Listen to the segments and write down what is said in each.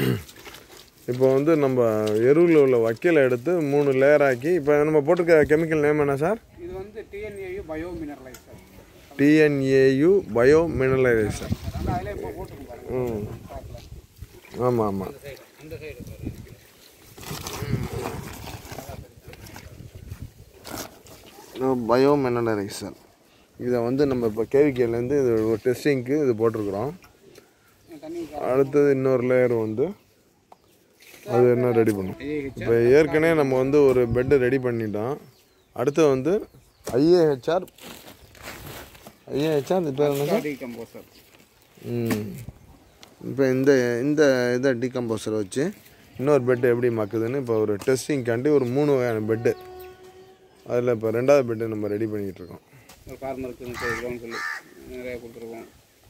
இப்போ வந்து நம்ம எருவில் உள்ள வக்கீலை எடுத்து மூணு லேயர் ஆக்கி இப்போ நம்ம போட்டிருக்க கெமிக்கல் நேம் என்ன சார் இது வந்து TNAU bio mineraliser TNAU bio mineralisation அந்த அதில் இப்போ போட்டுருங்க பாருங்க ம் பார்க்கல ஆமாம் ஆமாம் அந்த சைடு பாருங்க பயோ மினரலைசர் இதை வந்து நம்ம இப்போ கேவிகேலேருந்து இது ஒரு டெஸ்டிங்க்கு இது போட்டிருக்கிறோம் தண்ணி அடுத்தது இன்னொரு லேயர் வந்து அது என்ன ரெடி பண்ணும் ஐஏஹெச் இப்போ ஏற்கனவே நம்ம வந்து ஒரு பெட்டு ரெடி பண்ணிட்டோம் அடுத்து வந்து ஐஏஹெச்ஆர் ஐஏஹெச்ஆர் இது பேர் என்ன சார் டீகம்போசர் ம் இப்போ இந்த இந்த இதை டீகம்போசரை வச்சு இன்னொரு பெட்டு எப்படி மக்குதுன்னு இப்போ ஒரு டெஸ்டிங்காண்டி ஒரு மூணு வகையான பெட்டு அதில் இப்போ ரெண்டாவது பெட்டு நம்ம ரெடி பண்ணிகிட்டு இருக்கோம் ஒரு ஃபார்மருக்கு முப்பது கிலோன்னு சொல்லி நிறையா கொடுத்துருக்கோம்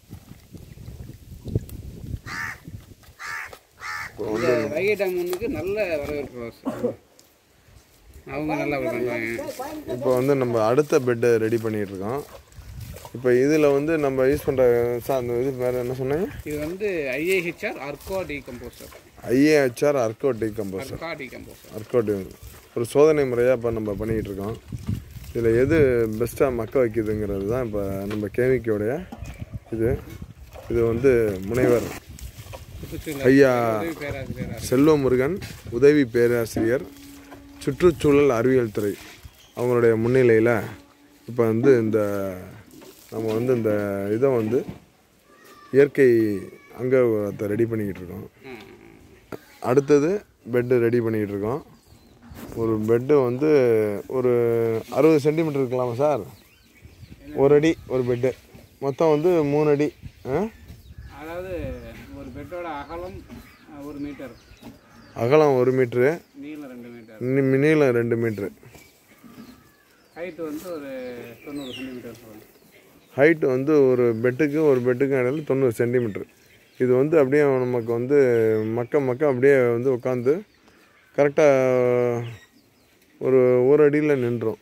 இப்போ இந்த வைகை டேம் ஒன்றுக்கு நல்ல வரவேற்பு ரோஸ் அவங்க நல்லா பண்ணுறாங்க இப்போ வந்து நம்ம அடுத்த பெட்டை ரெடி பண்ணிகிட்டு இருக்கோம் இப்போ இதில் வந்து நம்ம யூஸ் பண்ணுற சார் அந்த இது வேறு என்ன சொன்னீங்க இது வந்து IAHR Arka decomposer IAHR Arka decomposer Arka decomposer அர்கோட் ஒரு சோதனை முறையாக இப்போ நம்ம பண்ணிக்கிட்டு இருக்கோம் இதில் எது பெஸ்ட்டாக மக்க வைக்குதுங்கிறது தான் இப்போ நம்ம கேமிக்கோடைய இது இது வந்து முனைவர் ஐயா பேராசிரியர் செல்வமுருகன் உதவி பேராசிரியர் சுற்றுச்சூழல் அறிவியல் துறை அவங்களுடைய முன்னிலையில் இப்போ வந்து இந்த நம்ம வந்து இந்த இதை வந்து இயற்கை அங்கத்தை ரெடி பண்ணிக்கிட்டு இருக்கோம் அடுத்தது பெட்டு ரெடி பண்ணிக்கிட்டு இருக்கோம் ஒரு பெட்டு வந்து ஒரு அறுபது சென்டிமீட்டர் இருக்கலாமா சார் ஒரு அடி ஒரு பெட்டு மொத்தம் வந்து மூணு அடி ஆ? அதாவது ஒரு பெட்டோட அகலம் அஹ், ஒரு மீட்டர் அகலம் ஒரு மீட்ரு நீளம் ரெண்டு மீட்டர் நி- நீளம் ரெண்டு மீட்ரு ஹைட் வந்து ஒரு தொண்ணூறு சென்டிமீட்டர் வரும் ஹைட் வந்து ஒரு பெட்டுக்கு ஒரு பெட்டுக்கு இடையில தொண்ணூறு சென்டிமீட்ரு இது வந்து அப்படியே நமக்கு வந்து மக்க மக்க அப்படியே வந்து உட்காந்து கரெக்டாக ஒரு ஒரு அடியில் நின்றோம்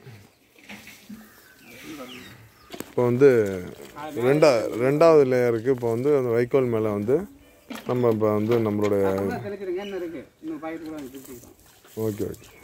இப்போ வந்து ரெண்டா ரெண்டாவது லேயருக்கு இப்போ வந்து அந்த வைக்கோல் மேலே வந்து நம்ம இப்போ வந்து நம்மளுடைய தெளிச்சிருங்க என்ன இருக்குது இன்னும் பாக்கெட் கூட பிரிச்சுக்கிறோம் ஓகே ஓகே